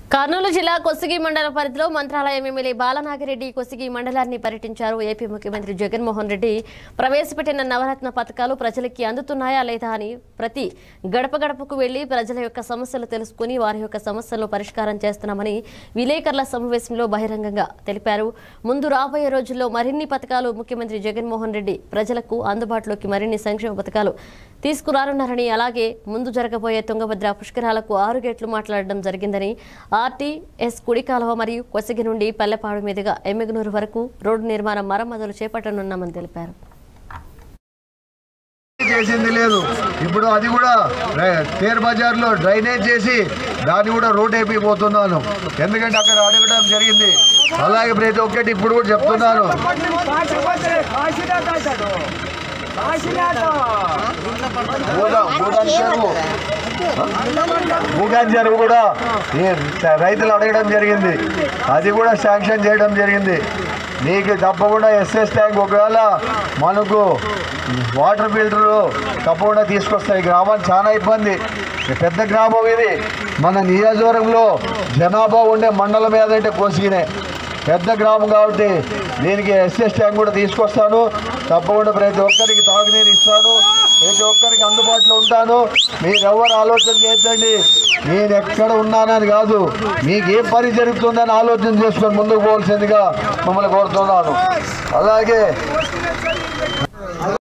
కర్నూలు జిల్లా కొసిగి మండల పరిధిలో మంత్రాలయం ఎమ్మెల్యే బాలనాగిరెడ్డి కొసిగి మండలాన్ని పర్యటించారు ఏపీ ముఖ్యమంత్రి జగన్మోహన్ రెడ్డి ప్రవేశపెట్టిన నవరత్న పథకాలు ప్రజలకి అందుతున్నాయా లేదా అని ప్రతి గడప గడపకు వెళ్లి ప్రజల యొక్క సమస్యలు తెలుసుకుని వారి యొక్క సమస్యలను పరిష్కారం చేస్తున్నామని విలేకరుల సమావేశంలో బహిరంగంగా తెలిపారు ముందు రాబోయే రోజుల్లో మరిన్ని పథకాలు ముఖ్యమంత్రి జగన్మోహన్ రెడ్డి ప్రజలకు అందుబాటులోకి మరిన్ని సంక్షేమ పథకాలు తీసుకురానున్నారని అలాగే ముందు జరగబోయే తుంగభద్ర పుష్కరాలకు ఆరు గేట్లు మాట్లాడడం జరిగిందని ఆర్టీఎస్ కుడి కాలువ మరియు కొసగి నుండి పల్లెపాడు మీదుగా ఎమ్మిగనూరు వరకు రోడ్డు నిర్మాణం మరమ్మతులు చేపట్టనున్నామని తెలిపారు చేసింది లేదు ఇప్పుడు అది కూడా రే- తేర్ బజార్ లో డ్రైనేజ్ చేసి దాన్ని కూడా రోడ్ అయిపోతున్నాను ఎందుకంటే అక్కడ అడగడం జరిగింది అలాగే ప్రతి ఒక్కటి ఇప్పుడు కూడా చెప్తున్నాను భూదా- భూదాన్ చెరువు భూగాన్ చెరువు కూడా ఈ రైతులు అడగడం జరిగింది అది కూడా శాంక్షన్ చేయడం జరిగింది నీకు తప్పకుండా ఎస్ఎస్ ట్యాంక్ ఒకవేళ మనకు వాటర్ ఫిల్టర్లు తప్పకుండా తీసుకొస్తాయి గ్రామానికి చాలా ఇబ్బంది పెద్ద గ్రామం ఇది మన నియోజకవర్గంలో జనాభా ఉండే మండలం ఏదంటే కోసిగినే పెద్ద గ్రామం కాబట్టి దీనికి ఎస్ఎస్ ట్యాంక్ కూడా తీసుకొస్తాను తప్పకుండా ప్రతి ఒక్కరికి తాగునీరు ఇస్తాను ప్రతి ఒక్కరికి అందుబాటులో ఉంటాను మీరు ఎవరు ఆలోచన చేయొద్దండి నేను ఎక్కడ ఉన్నానని కాదు మీకు ఏ పని జరుగుతుందని ఆలోచన చేసుకొని ముందుకు పోవాల్సిందిగా మమ్మల్ని కోరుతున్నాను అలాగే